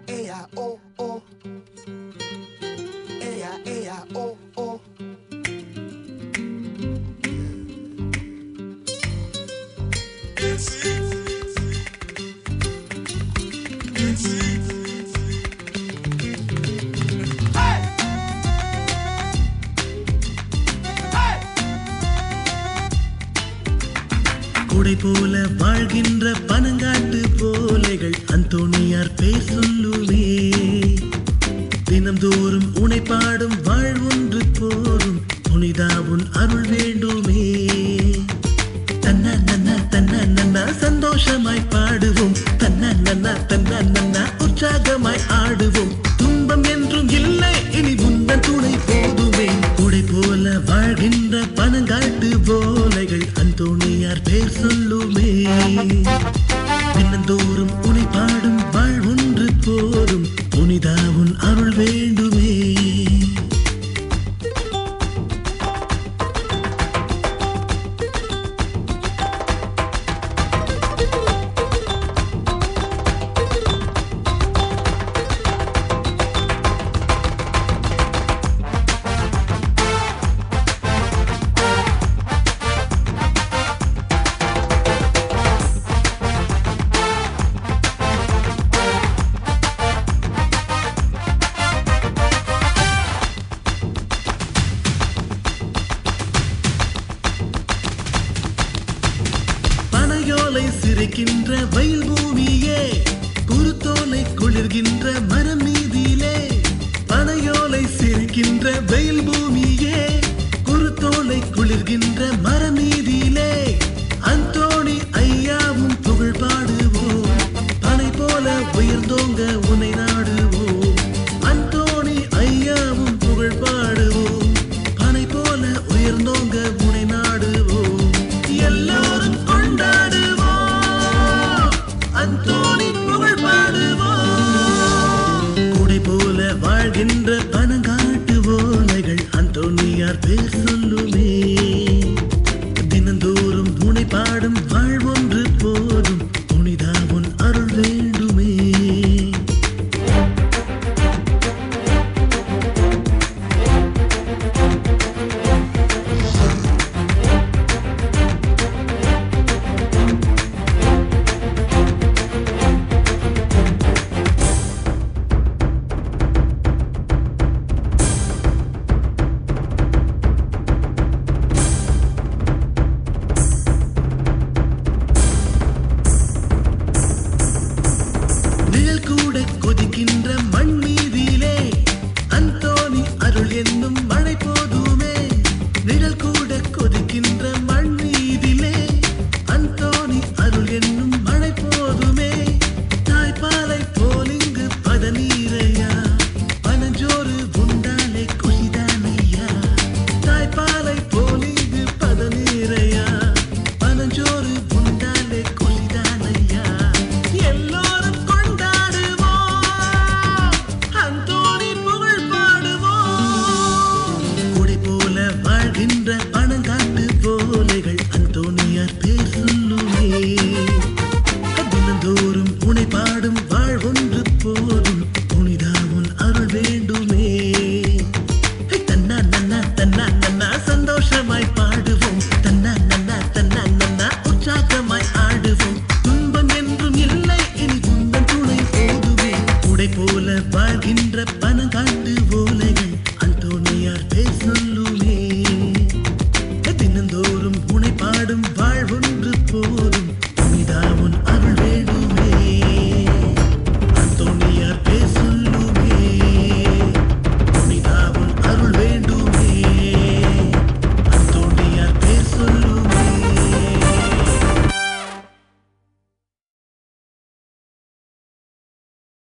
ea, oh, oh. Ea, ea, oh, oh. குடை போல வாழ்கின்ற பனங்காட்டு போலைகள் அந்தோணியார் பேர் சொல்லுவே தினம்தோறும் உனை பாடும் வாழ்வொன்று போதும் புனிதா உன் அருள் வேண்டுமே தன்ன நன்ன தன்ன நன்னா சந்தோஷமாய் பாடுவோம் தன்ன நன்னா தன்ன நன்னா உற்சாகமாய் ஆடுவோம் துன்பம் என்றும் இல்லை இனி உந்தன் துணை போதுமே குடை போல வாழ்கின்ற பனங்காட்டு போலைகள் அந்தோணியார் பேர் சொல்லுமே தினந்தோறும் உனை பாடும் வாழ்வொன்று போதும் புனிதா உன் அருள் வேண்டுமே பனையோலை சிரிக்கின்ற வயல் பூமியே குருத்தோலை குளிர்கின்ற மரம் மீதிலே பனையோலை சிரிக்கின்ற வெயில் பூமியே குருத்தோலை குளிர்கின்ற மரம் மீதிலே அந்தோணி ஐயாவும் புகழ் பாடுவோம் பனை போல உயர்ந்தோங்க உன்னை நாடுவோம் அந்தோணி ஐயாவும் புகழ் பாடுவோம் பனை போல உயர்ந்தோங்க உன்னை நாடுவோம் எல்லாரும் கொண்டாடுவோம் அந்தோணி புகழ் பாடுவோம் குடை போல வாழ்கின்ற பனங்காட்டு ஓலைகள் அந்தோணியார் பேர் சொல்லுமே தினந்தோறும் உனை பாடும் வாழ்வொன்று போதும் புனிதா உன் அருள் வேண்டுமே நிழல் கூட கொதிக்கின்ற மண் மீதிலே அந்தோணி அருள் என்னும் மழை போதுமே நிழல் கூட கொதிக்கின்ற மண் மீதிலே அந்தோணி அருள் என்னும் மழை போதுமே தாய்ப்பாலை போலிங்கு பதநீரையா பனஞ்சோறு உண்டாலே குஷிதானையா தாய்ப்பாலை போலிங்கு பதநீரையா பனஞ்சோறு உண்டாலே குஷிதானையா எல்லோரும் கொண்டாடுவோம் அந்தோணி புகழ் பாடுவோம் கொடி போல வாழ்கின்ற பணங்காட்டு போலைகள் அந்தோணியார் பேர் சொல்லுமே தினந்தோறும் உனை பாடும் வாழ்வொன்று போதும் புனிதா உன் அருள் வேண்டுமே தன்னா நன்னா தன்னா நன்னா சந்தோஷமாய் பாடுவோம் தன்னா நன்னா தன்னா நன்னா உற்சாகமாய் ஆடுவோம் துன்பம் என்றும் இல்லை இனி உந்தன் துணை போதுவே உடை போல வாழ்கின்ற பனங்காட்டு ஓலைகள் அந்தோணியார் பேர் சொல்லு